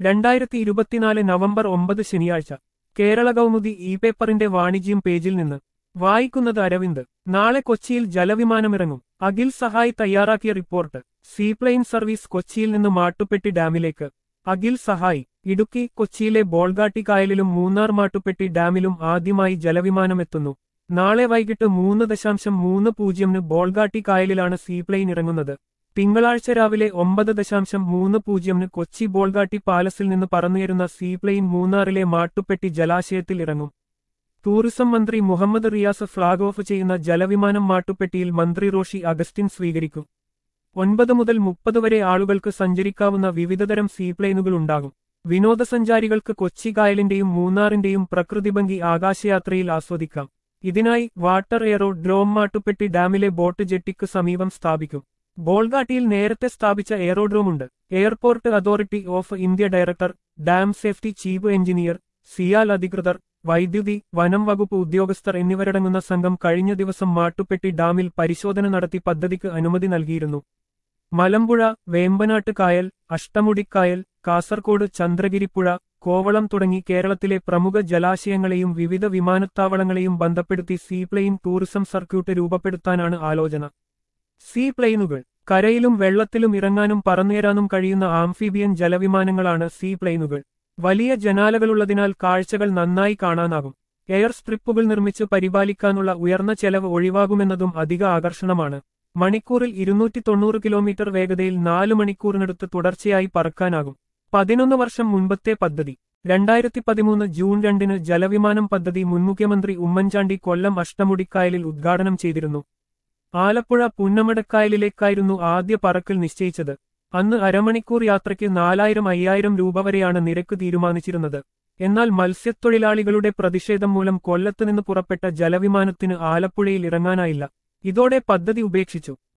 രണ്ടായിരത്തി ഇരുപത്തിനാല് നവംബർ ഒമ്പത് ശനിയാഴ്ച കേരള കൗമുദി ഇ പേപ്പറിന്റെ വാണിജ്യം പേജിൽ നിന്ന് വായിക്കുന്നത് അരവിന്ദ് നാളെ കൊച്ചിയിൽ ജലവിമാനമിറങ്ങും അഖിൽ സഹായ് തയ്യാറാക്കിയ റിപ്പോർട്ട് സീപ്ലെയിൻ സർവീസ് കൊച്ചിയിൽ നിന്ന് മാട്ടുപ്പെട്ടി ഡാമിലേക്ക് അഖിൽ സഹായ് ഇടുക്കി കൊച്ചിയിലെ ബോൾഗാട്ടി കായലിലും മൂന്നാർ മാട്ടുപ്പെട്ടി ഡാമിലും ആദ്യമായി ജലവിമാനമെത്തുന്നു നാളെ വൈകിട്ട് മൂന്ന് ദശാംശം മൂന്ന് പൂജ്യമിന് ബോൾഗാട്ടി കായലിലാണ് സീപ്ലെയിൻ ഇറങ്ങുന്നത് തിങ്കളാഴ്ച രാവിലെ ഒമ്പത് ദശാംശം മൂന്ന് പൂജ്യമിന് കൊച്ചി ബോൾഗാട്ടി പാലസിൽ നിന്ന് പറന്നുയരുന്ന സീപ്ലെയിൻ മൂന്നാറിലെ മാട്ടുപ്പെട്ടി ജലാശയത്തിൽ ഇറങ്ങും ടൂറിസം മന്ത്രി മുഹമ്മദ് റിയാസ് ഫ്ളാഗ് ഓഫ് ചെയ്യുന്ന ജലവിമാനം മാട്ടുപ്പെട്ടിയിൽ മന്ത്രി റോഷി അഗസ്റ്റിൻ സ്വീകരിക്കും ഒൻപത് മുതൽ മുപ്പത് വരെ ആളുകൾക്ക് സഞ്ചരിക്കാവുന്ന വിവിധതരം സീപ്ലെയിനുകൾ ഉണ്ടാകും വിനോദസഞ്ചാരികൾക്ക് കൊച്ചി കായലിന്റെയും മൂന്നാറിന്റെയും പ്രകൃതിഭംഗി ആകാശയാത്രയിൽ ആസ്വദിക്കാം ഇതിനായി വാട്ടർ എയറോ ഡ്രോം മാട്ടുപ്പെട്ടി ഡാമിലെ ബോട്ട് ജെട്ടിക്ക് സമീപം സ്ഥാപിക്കും ബോൾഗാട്ടിയിൽ നേരത്തെ സ്ഥാപിച്ച എയറോഡ്രോമുണ്ട് airport authority of India director dam safety chief engineer CIAL അധികൃതർ വൈദ്യുതി വനം വകുപ്പ് ഉദ്യോഗസ്ഥർ എന്നിവരടങ്ങുന്ന സംഘം കഴിഞ്ഞ ദിവസം മാട്ടുപ്പെട്ടി ഡാമിൽ പരിശോധന നടത്തി പദ്ധതിക്ക് അനുമതി നൽകിയിരുന്നു മലമ്പുഴ വേമ്പനാട്ട് കായൽ അഷ്ടമുടിക്കായൽ കാസർകോട് ചന്ദ്രഗിരിപ്പുഴ കോവളം തുടങ്ങി കേരളത്തിലെ പ്രമുഖ ജലാശയങ്ങളെയും വിവിധ വിമാനത്താവളങ്ങളെയും ബന്ധപ്പെടുത്തി സീപ്ലെയിൻ ടൂറിസം സർക്യൂട്ട് രൂപപ്പെടുത്താനാണ് ആലോചന സീപ്ലെയിനുകൾ കരയിലും വെള്ളത്തിലും ഇറങ്ങാനും പറന്നേരാനും കഴിയുന്ന ആംഫീബിയൻ ജലവിമാനങ്ങളാണ് സീപ്ലെയിനുകൾ വലിയ ജനാലകളുള്ളതിനാൽ കാഴ്ചകൾ നന്നായി കാണാനാകും എയർ സ്ട്രിപ്പുകൾ നിർമ്മിച്ച് പരിപാലിക്കാനുള്ള ഉയർന്ന ചെലവ് ഒഴിവാകുമെന്നതും അധിക ആകർഷണമാണ് മണിക്കൂറിൽ ഇരുന്നൂറ്റി തൊണ്ണൂറ് കിലോമീറ്റർ വേഗതയിൽ നാലു മണിക്കൂറിനടുത്ത് തുടർച്ചയായി പറക്കാനാകും പതിനൊന്ന് വർഷം മുൻപത്തെ പദ്ധതി രണ്ടായിരത്തി പതിമൂന്ന് ജൂൺ രണ്ടിന് ജലവിമാനം പദ്ധതി മുൻ മുഖ്യമന്ത്രി ഉമ്മൻചാണ്ടി കൊല്ലം അഷ്ടമുടിക്കായലിൽ ഉദ്ഘാടനം ചെയ്തിരുന്നു ആലപ്പുഴ പുന്നമടക്കായലിലേക്കായിരുന്നു ആദ്യ പറക്കൽ നിശ്ചയിച്ചത് അന്ന് അരമണിക്കൂർ യാത്രയ്ക്ക് നാലായിരം അയ്യായിരം രൂപ വരെയാണ് നിരക്ക് തീരുമാനിച്ചിരുന്നത് എന്നാൽ മത്സ്യത്തൊഴിലാളികളുടെ പ്രതിഷേധം മൂലം കൊല്ലത്തുനിന്ന് പുറപ്പെട്ട ജലവിമാനത്തിന് ആലപ്പുഴയിൽ ഇറങ്ങാനായില്ല ഇതോടെ പദ്ധതി ഉപേക്ഷിച്ചു